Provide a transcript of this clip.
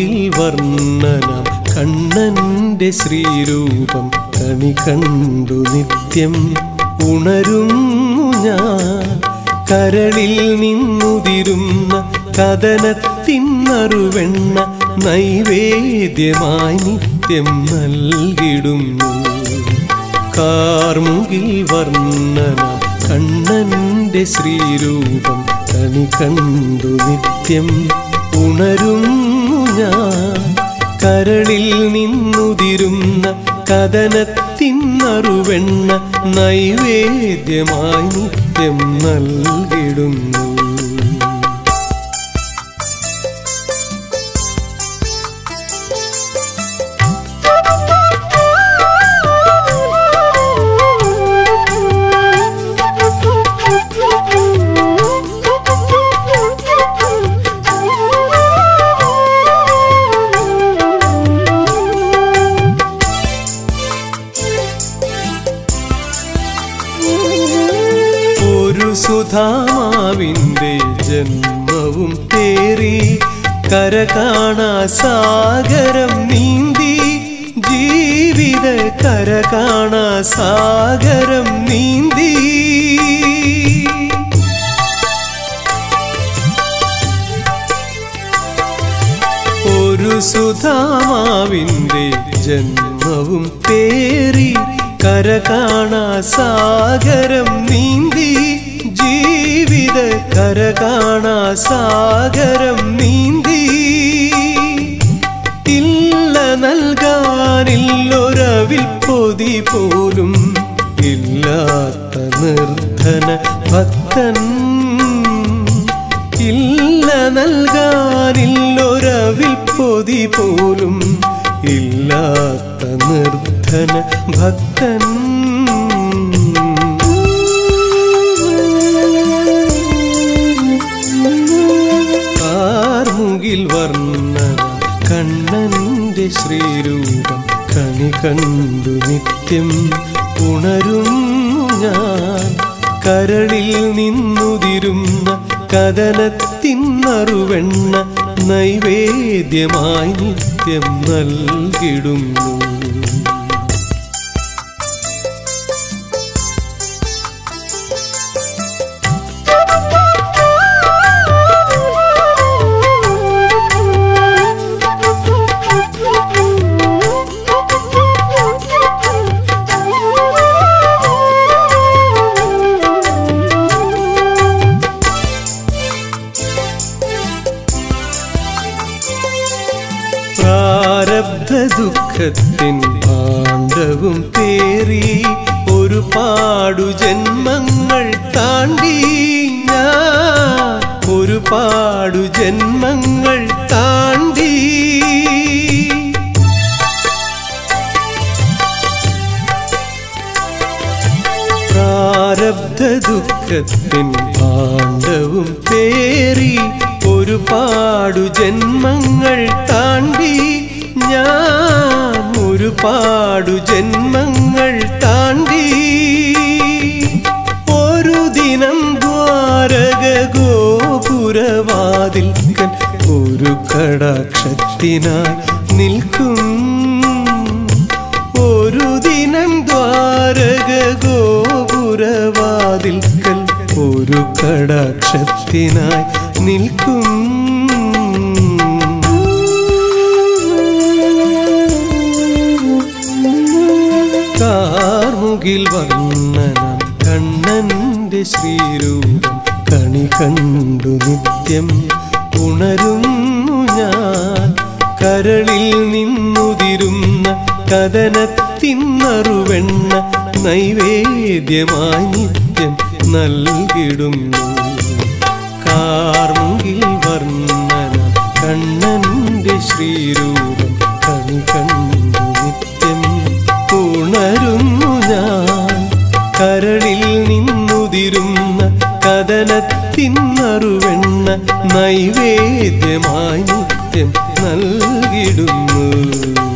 കാർമുകിൽ വർണ്ണനാം കണ്ണന്റെ ശ്രീരൂപം കണി കണ്ടു നിത്യം ഉണരുന്നു ഞാൻ കരളിൽ നിന്നുതിരുന്ന കഥനത്തിന്നറുവെണ്ണ നൈവേദ്യമായി നിത്യം നൽകിടുന്നു കാർമുകിൽ വർണ്ണന കണ്ണന്റെ ശ്രീരൂപം കണി കണ്ടു നിത്യം ഉണരുന്നു ഞാൻ കരളിൽ നിന്നുതിരുന്ന കഥനത്തിന്നറുവെണ്ണ നൈവേദ്യമായി നിത്യം നൽകിടുന്നു ഒരു സുധാമാവിൻ്റെ ജന്മവും തേറി കര കാണാ സാഗരം നീന്തി ജീവിത കര കാണാ സാഗരം നീന്തി ഒരു സുധാമാവിൻ്റെ ജന്മവും തേറി കര കാണാ സാഗരം നീന്തി ജീവിത കര കാണാ സാഗരം നീന്തി ഇല്ല നൽകാനില്ലൊരവിൽ പൊതി പോലും ഇല്ലാത്ത നിർധന ഭക്തൻ ഇല്ല നൽകാനില്ലൊരവിൽ പൊതി പോലും ഇല്ലാത്ത നിർധന ഭക്തൻ കാർമുകിൽ വർണ്ണ കണ്ണന്റെ ശ്രീരൂപം കണി കണ്ടു നിത്യം ഉണരുന്നു ഞാൻ കരളിൽ നിന്നുതിരുന്ന കഥനത്തിന്നറുവെണ്ണ നൈവേദ്യമായി നിത്യം നൽകിടുന്നു പ്രാരബ്ധ ദുഃഖത്തിൻ പാണ്ഡവും പേറി ഒരുപാടു ജന്മങ്ങൾ താണ്ടി ഞാൻ ഒരുപാടു ജന്മങ്ങൾ താണ്ടി പ്രാരബ്ധ ദുഃഖത്തിൻ പാണ്ഡവും പേറി ഒരുപാടു ജന്മങ്ങൾ താണ്ടി ഞാൻ ഒരുപാടു ജന്മങ്ങൾ താണ്ടി ഒരു ദിനം ദ്വാരക ഗോപുരവാതിൽക്കൽ ഒരു കടാക്ഷത്തിനായി നിൽക്കും ഒരു ദിനം ദ്വാരക ഗോപുരവാതിൽക്കൽ ഒരു കടാക്ഷത്തിനായി നിൽക്കും കാർമുകിൽ വർണ്ണന കണ്ണന്റെ ശ്രീരൂപം കണി കണ്ടു നിത്യം ഉണരുന്നു ഞാൻ കരളിൽ നിന്നുതിരുന്ന കഥനത്തിന്നറുവെണ്ണ നൈവേദ്യമായി നിത്യം നൽകിടുന്നു കാർമുകിൽ വർണ്ണന കണ്ണന്റെ ശ്രീരൂപം കണി കണ്ടു നിത്യം ഉണരുന്നു ഞാൻ കരളിൽ നിന്നുതിരുന്ന കഥനത്തിന്നറുവെണ്ണ നൈവേദ്യമായി നിത്യം നൽകിടുന്നു